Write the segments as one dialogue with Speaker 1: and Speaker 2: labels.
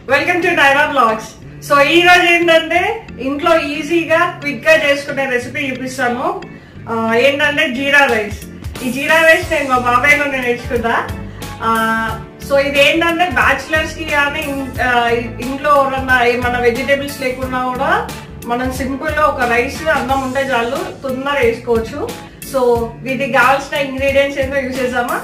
Speaker 1: welcome to Daira vlogs so ఈ రోజు ఏంటంటే ఇంట్లో ఈజీగా క్విక్ గా చేసుకునే రెసిపీ చూపిస్తాను ఆ, ఏంటంటే జీరా రైస్ ఈ జీరా రైస్ నేను మా బాబాయ్ నుండి నేర్చుకున్నా ఆ, సో ఇది ఏంటంటే బ్యాచిలర్స్ కి కానీ ఇన్- ఆ, ఇంట్లో ఎవరన్నా ఏమన్నా వెజిటేబుల్స్ లేకున్నా కూడా మనం సింపుల్ గా ఒక రైస్ అన్నం ఉంటే చాలు తొందరగా వేసుకోవచ్చు సో వీటికి కావాల్సిన ఇంగ్రీడియంట్స్ ఏంటో యూజ్ చేద్దామా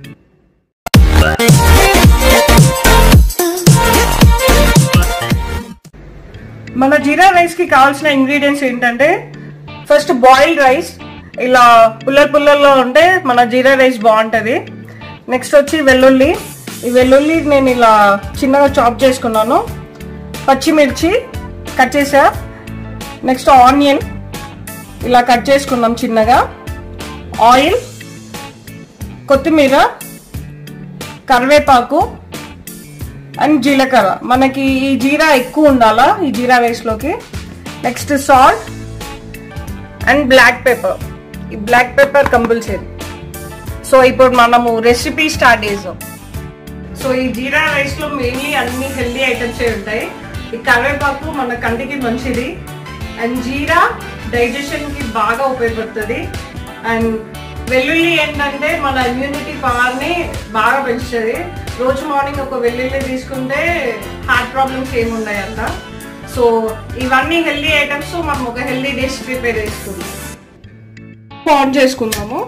Speaker 1: మన జీరా రైస్ కి కావాల్సిన ఇంగ్రీడియంట్స్ ఏంటంటే ఫస్ట్ బాయిల్డ్ రైస్ ఇలా పుల్లలు పుల్లల్లో ఉంటే మన జీరా రైస్ బాగుంటది నెక్స్ట్ వచ్చి వెల్లుల్లి ఈ వెల్లుల్లి నేను ఇలా చిన్నగా చాప్ చేసుకున్నాను పచ్చిమిర్చి కట్ చేసా నెక్స్ట్ ఆనియన్ ఇలా కట్ చేసుకున్నాం చిన్నగా ఆయిల్ కొత్తిమీర కరివేపాకు అండ్ జీలకర్ర మనకి ఈ జీరా ఎక్కువ ఉండాలా ఈ జీరా రైస్ లోకి next salt and black pepper ఈ బ్లాక్ పెప్పర్ కంపల్సరీ సో ఇప్పుడు మనము రెసిపీ స్టార్ట్ చేసాం సో ఈ జీరా రైస్ లో మెయిన్లీ అన్ని హెల్దీ ఐటమ్స్ ఉంటాయి ఈ కరివేపాకు మన కంటికి మంచిది అండ్ జీరా డైజెషన్ కి బాగా ఉపయోగపడుతుంది అండ్ వెల్లుల్లి ఏంటంటే మన ఇమ్యూనిటీ పవర్ ని బాగా పెంచుతుంది రోజు మార్నింగ్ ఒక వెల్లుల్లి తీసుకుంటే హార్ట్ ప్రాబ్లమ్స్ ఏమి ఉన్నాయంట సో ఇవన్నీ హెల్దీ ఐటమ్స్ మనం ఒక హెల్దీ డిష్ ప్రిపేర్ చేసుకుందాం ఆన్ చేసుకుందాము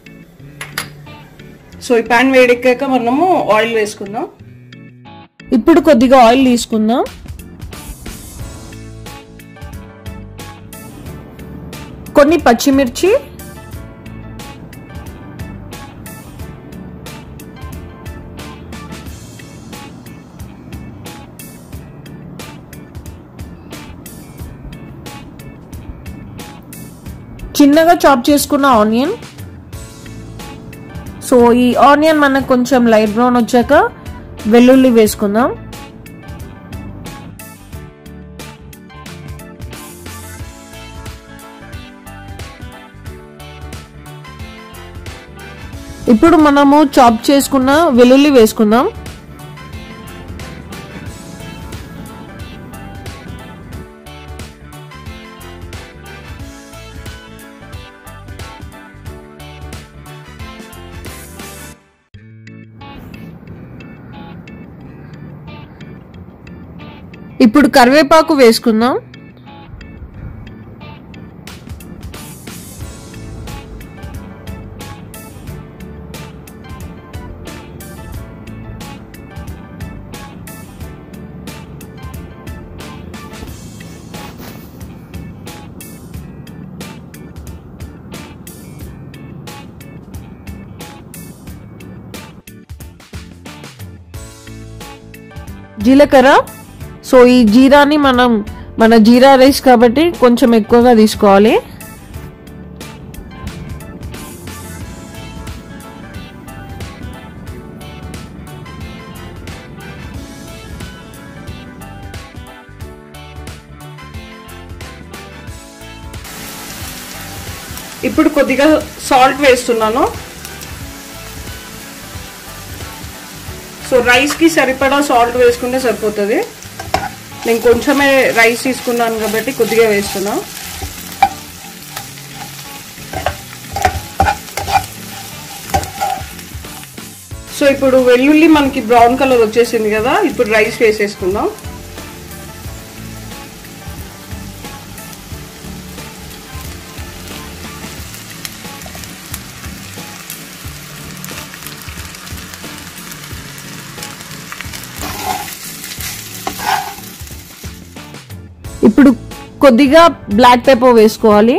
Speaker 1: సో ఈ ప్యాన్ వేడెక్కాక మనము ఆయిల్ వేసుకుందాం
Speaker 2: ఇప్పుడు కొద్దిగా ఆయిల్ తీసుకుందాం కొన్ని పచ్చిమిర్చి చిన్నగా చాప్ చేసుకున్న ఆనియన్ సో ఈ ఆనియన్ మనకు కొంచెం లైట్ బ్రౌన్ వచ్చాక వెల్లుల్లి వేసుకుందాం ఇప్పుడు మనము చాప్ చేసుకున్న వెల్లుల్లి వేసుకుందాం ఇప్పుడు కరివేపాకు వేసుకుందాం జీలకర్ర సో ఈ జీరాని మనం మన జీరా రైస్ కాబట్టి కొంచెం ఎక్కువగా తీసుకోవాలి
Speaker 1: ఇప్పుడు కొద్దిగా సాల్ట్ వేస్తున్నాను సో రైస్కి సరిపడా సాల్ట్ వేసుకుంటే సరిపోతుంది నేను కొంచెమే రైస్ తీసుకున్నాను కాబట్టి కొద్దిగా వేస్తున్నా సో ఇప్పుడు వెల్లుల్లి మనకి బ్రౌన్ కలర్ వచ్చేసింది కదా ఇప్పుడు రైస్ వేసేసుకుందాం
Speaker 2: ఇప్పుడు కొద్దిగా బ్లాక్ పెప్పర్ వేసుకోవాలి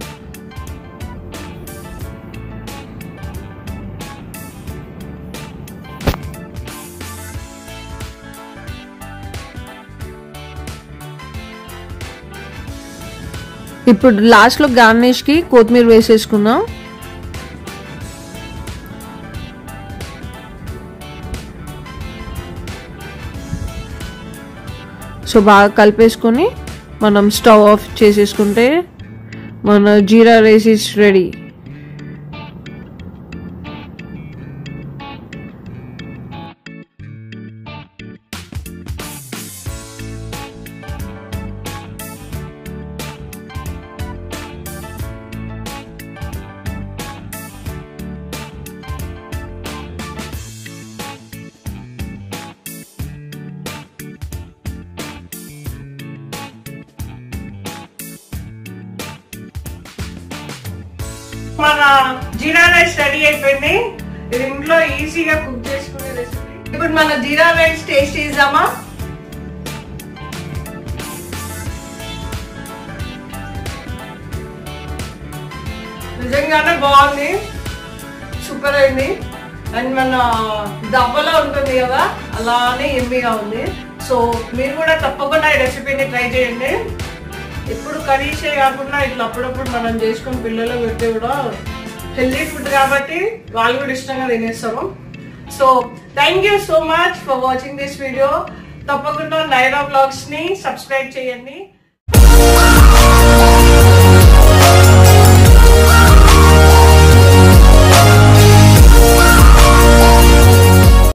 Speaker 2: ఇప్పుడు లాస్ట్లో గార్నిష్కి కొత్తిమీర వేసేసుకుందాం సో బాగా కలిపేసుకొని మనం స్టవ్ ఆఫ్ చేసేసుకుంటే మన జీరా రైస్ ఇస్ రెడీ
Speaker 1: మన జీరా రైస్ రెడీ అయిపోయింది ఇది ఇంట్లో ఈజీగా కుక్ చేసుకునే రెసిపీ ఇప్పుడు మన జీరా రైస్ టేస్ట్ చేద్దామా నిజంగానే బాగుంది సూపర్ అయింది అండ్ మన దవ్వలో ఉంటుంది కదా అలానే ఎమ్మిగా ఉంది సో మీరు కూడా తప్పకుండా ఈ రెసిపీని ట్రై చేయండి ఎప్పుడు కర్రీసే కాకుండా ఇట్లా అప్పుడప్పుడు మనం చేసుకుని పిల్లలకు పెడితే కూడా హెల్దీ ఫుడ్ కాబట్టి వాళ్ళు కూడా ఇష్టంగా తినేస్తారు so thank you so much for watching this video తప్పకుండా నైరా బ్లాగ్స్ ని సబ్స్క్రైబ్ చేయండి